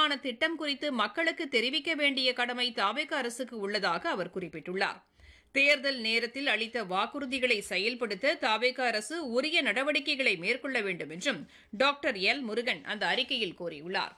தொடர்பான திட்டம் குறித்து மக்களுக்கு தெரிவிக்க வேண்டிய கடமை தாவேக அரசுக்கு உள்ளதாக அவர் குறிப்பிட்டுள்ளார் தேர்தல் நேரத்தில் அளித்த வாக்குறுதிகளை செயல்படுத்த தாவேக அரசு உரிய நடவடிக்கைகளை மேற்கொள்ள வேண்டும் என்றும் டாக்டர் எல் முருகன் அந்த அறிக்கையில் கூறியுள்ளார்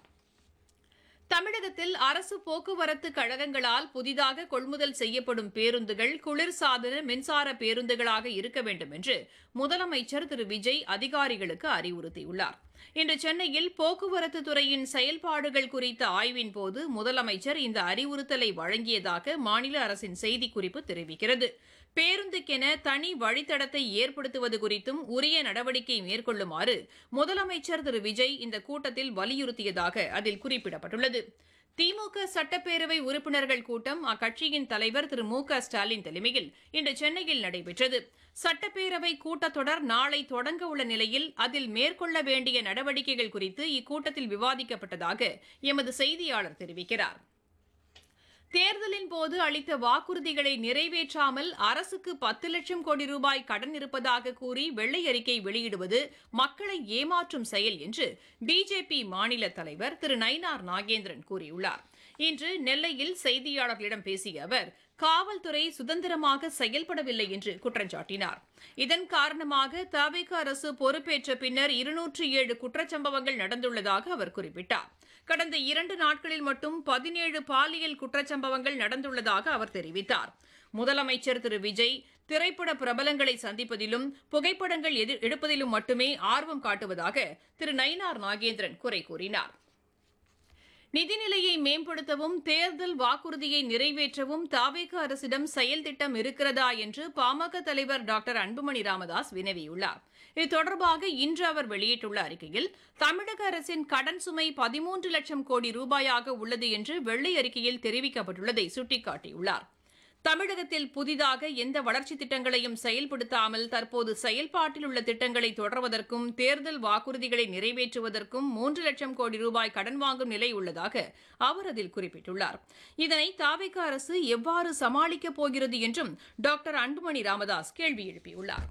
தமிழகத்தில் அரசு போக்குவரத்து கழகங்களால் புதிதாக கொள்முதல் செய்யப்படும் பேருந்துகள் குளிர்சாதன மின்சார பேருந்துகளாக இருக்க வேண்டும் என்று முதலமைச்சர் திரு விஜய் அதிகாரிகளுக்கு அறிவுறுத்தியுள்ளார் இன்று சென்னையில் போக்குவரத்து துறையின் செயல்பாடுகள் குறித்த ஆய்வின் போது முதலமைச்சர் இந்த அறிவுறுத்தலை வழங்கியதாக மாநில அரசின் செய்திக்குறிப்பு தெரிவிக்கிறது பேருந்துக்கென தனி வழித்தடத்தை ஏற்படுத்துவது குறித்தும் உரிய நடவடிக்கை மேற்கொள்ளுமாறு முதலமைச்சர் திரு விஜய் இந்த கூட்டத்தில் வலியுறுத்தியதாக அதில் குறிப்பிடப்பட்டுள்ளது திமுக சட்டப்பேரவை உறுப்பினர்கள் கூட்டம் அக்கட்சியின் தலைவர் திரு மு க ஸ்டாலின் தலைமையில் இன்று சென்னையில் நடைபெற்றது சட்டப்பேரவை கூட்டத்தொடர் நாளை தொடங்க உள்ள நிலையில் அதில் மேற்கொள்ள வேண்டிய நடவடிக்கைகள் குறித்து இக்கூட்டத்தில் விவாதிக்கப்பட்டதாக எமது செய்தியாளர் தெரிவிக்கிறார் தேர்தலின் போது அளித்த வாக்குறுதிகளை நிறைவேற்றாமல் அரசுக்கு பத்து லட்சம் கோடி ரூபாய் கடன் இருப்பதாக கூறி வெள்ளை அறிக்கை வெளியிடுவது மக்களை ஏமாற்றும் செயல் என்று பிஜேபி மாநில தலைவர் திரு நயினார் நாகேந்திரன் கூறியுள்ளார் இன்று நெல்லையில் செய்தியாளர்களிடம் பேசிய அவர் காவல்துறை சுதந்திரமாக செயல்படவில்லை என்று குற்றம் சாட்டினார் இதன் காரணமாக தவிக அரசு பொறுப்பேற்ற பின்னர் இருநூற்றி ஏழு குற்றச்சம்பவங்கள் நடந்துள்ளதாக அவர் குறிப்பிட்டார் கடந்த இரண்டு நாட்களில் மட்டும் பதினேழு பாலியல் குற்றச்சம்பவங்கள் நடந்துள்ளதாக அவர் தெரிவித்தார் முதலமைச்சர் திரு விஜய் திரைப்பட பிரபலங்களை சந்திப்பதிலும் புகைப்படங்கள் எடுப்பதிலும் மட்டுமே ஆர்வம் காட்டுவதாக திரு நயினார் நாகேந்திரன் குறை கூறினார் நிதிநிலையை மேம்படுத்தவும் தேர்தல் வாக்குறுதியை நிறைவேற்றவும் தாவேக அரசிடம் செயல் திட்டம் இருக்கிறதா என்று பாமக தலைவர் டாக்டர் அன்புமணி ராமதாஸ் வினவியுள்ளார் இது தொடர்பாக இன்று அவர் வெளியிட்டுள்ள அறிக்கையில் தமிழக அரசின் கடன் சுமை பதிமூன்று லட்சம் கோடி ரூபாயாக உள்ளது என்று வெள்ளை அறிக்கையில் தெரிவிக்கப்பட்டுள்ளதை சுட்டிக்காட்டியுள்ளார் தமிழகத்தில் புதிதாக எந்த வளர்ச்சித் திட்டங்களையும் செயல்படுத்தாமல் தற்போது செயல்பாட்டில் உள்ள திட்டங்களை தொடர்வதற்கும் தேர்தல் வாக்குறுதிகளை நிறைவேற்றுவதற்கும் மூன்று லட்சம் கோடி ரூபாய் கடன் வாங்கும் நிலை உள்ளதாக அவர் அதில் குறிப்பிட்டுள்ளார் இதனை தாவேக அரசு எவ்வாறு சமாளிக்கப் போகிறது என்றும் டாக்டர் அன்புமணி ராமதாஸ் கேள்வி எழுப்பியுள்ளார்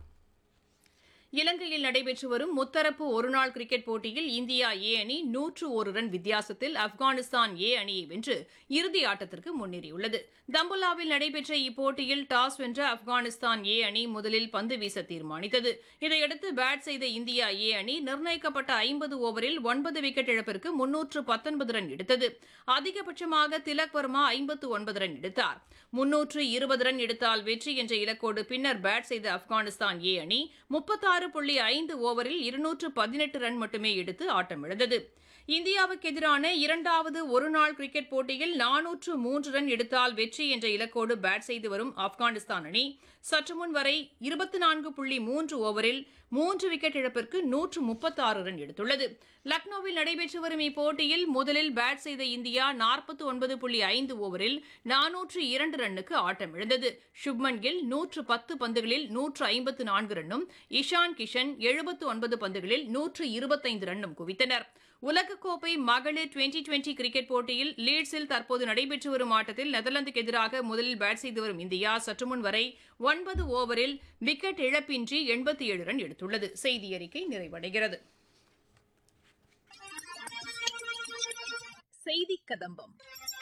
இலங்கையில் நடைபெற்று வரும் முத்தரப்பு ஒருநாள் கிரிக்கெட் போட்டியில் இந்தியா ஏ அணி நூற்று ஒரு ரன் வித்தியாசத்தில் ஆப்கானிஸ்தான் ஏ அணியை வென்று இறுதி ஆட்டத்திற்கு முன்னேறியுள்ளது தம்புலாவில் நடைபெற்ற இப்போட்டியில் டாஸ் வென்ற ஆப்கானிஸ்தான் ஏ அணி முதலில் பந்து வீச தீர்மானித்தது இதையடுத்து பேட் செய்த இந்தியா ஏ அணி நிர்ணயிக்கப்பட்ட ஐம்பது ஓவரில் ஒன்பது விக்கெட் இழப்பிற்கு முன்னூற்று பத்தொன்பது ரன் எடுத்தது அதிகபட்சமாக திலக் வர்மா ஐம்பத்து ஒன்பது ரன் எடுத்தார் முன்னூற்று இருபது ரன் எடுத்தால் வெற்றி என்ற இலக்கோடு பின்னர் பேட் செய்த ஆப்கானிஸ்தான் ஏ அணி முப்பத்தாறு ஆறு புள்ளி ஐந்து ஓவரில் இருநூற்று பதினெட்டு ரன் மட்டுமே எடுத்து ஆட்டமிழந்தது இந்தியாவுக்கு எதிரான இரண்டாவது ஒருநாள் கிரிக்கெட் போட்டியில் நானூற்று மூன்று ரன் எடுத்தால் வெற்றி என்ற இலக்கோடு பேட் செய்து வரும் ஆப்கானிஸ்தான் அணி சற்று முன் வரை இருபத்தி நான்கு புள்ளி மூன்று ஓவரில் மூன்று விக்கெட் இழப்பிற்கு நூற்று முப்பத்தாறு ரன் எடுத்துள்ளது லக்னோவில் நடைபெற்று வரும் இப்போட்டியில் முதலில் பேட் செய்த இந்தியா நாற்பத்தி ஒன்பது புள்ளி ஐந்து ஓவரில் நானூற்று இரண்டு ரன்னுக்கு ஆட்டமிழந்தது சுப்மன் கில் நூற்று பத்து பந்துகளில் நூற்று ஐம்பத்து நான்கு ரன்னும் இஷான் கிஷன் எழுபத்து ஒன்பது பந்துகளில் நூற்று இருபத்தைந்து ரன்னும் குவித்தனர் உலகக்கோப்பை மகளிர் டுவெண்டி டுவெண்டி கிரிக்கெட் போட்டியில் லீட்ஸில் தற்போது நடைபெற்று வரும் ஆட்டத்தில் நெதர்லாந்துக்கு எதிராக முதலில் பேட் செய்து வரும் இந்தியா சற்றுமுன் வரை ஒன்பது ஓவரில் விக்கெட் இழப்பின்றி எண்பத்தி ஏழு ரன் எடுத்துள்ளது செய்தி அறிக்கை நிறைவடைகிறது செய்தி கதம்பம்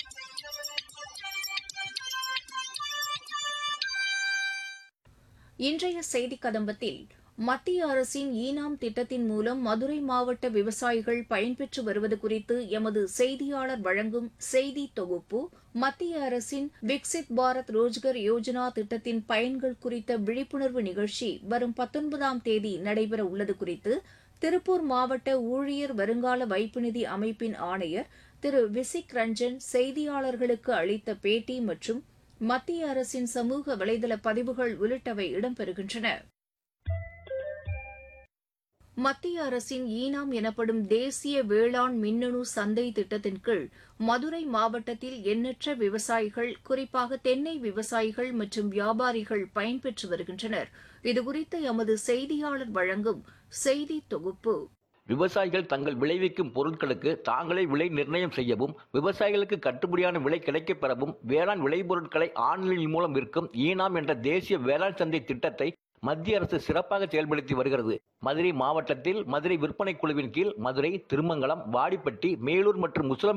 இன்றைய செய்தி கதம்பத்தில் மத்திய அரசின் ஈனாம் திட்டத்தின் மூலம் மதுரை மாவட்ட விவசாயிகள் பயன்பெற்று வருவது குறித்து எமது செய்தியாளர் வழங்கும் செய்தி தொகுப்பு மத்திய அரசின் விக்சித் பாரத் ரோஜ்கர் யோஜனா திட்டத்தின் பயன்கள் குறித்த விழிப்புணர்வு நிகழ்ச்சி வரும் பத்தொன்பதாம் தேதி நடைபெற உள்ளது குறித்து திருப்பூர் மாவட்ட ஊழியர் வருங்கால வைப்பு நிதி அமைப்பின் ஆணையர் திரு விசிக் ரஞ்சன் செய்தியாளர்களுக்கு அளித்த பேட்டி மற்றும் மத்திய அரசின் சமூக வலைதள பதிவுகள் உள்ளிட்டவை இடம்பெறுகின்றன மத்திய அரசின் ஈனாம் எனப்படும் தேசிய வேளாண் மின்னணு சந்தை திட்டத்தின் கீழ் மதுரை மாவட்டத்தில் எண்ணற்ற விவசாயிகள் குறிப்பாக தென்னை விவசாயிகள் மற்றும் வியாபாரிகள் பயன்பெற்று வருகின்றனர் இதுகுறித்து எமது செய்தியாளர் வழங்கும் செய்தி தொகுப்பு விவசாயிகள் தங்கள் விளைவிக்கும் பொருட்களுக்கு தாங்களே விலை நிர்ணயம் செய்யவும் விவசாயிகளுக்கு கட்டுப்படியான விலை கிடைக்கப் பெறவும் வேளாண் விளைபொருட்களை ஆன்லைன் மூலம் விற்கும் ஈனாம் என்ற தேசிய வேளாண் சந்தை திட்டத்தை மத்திய அரசு சிறப்பாக செயல்படுத்தி வருகிறது மதுரை மாவட்டத்தில் மதுரை விற்பனை குழுவின் கீழ் மதுரை திருமங்கலம் வாடிப்பட்டி மேலூர் மற்றும் முஸ்லம்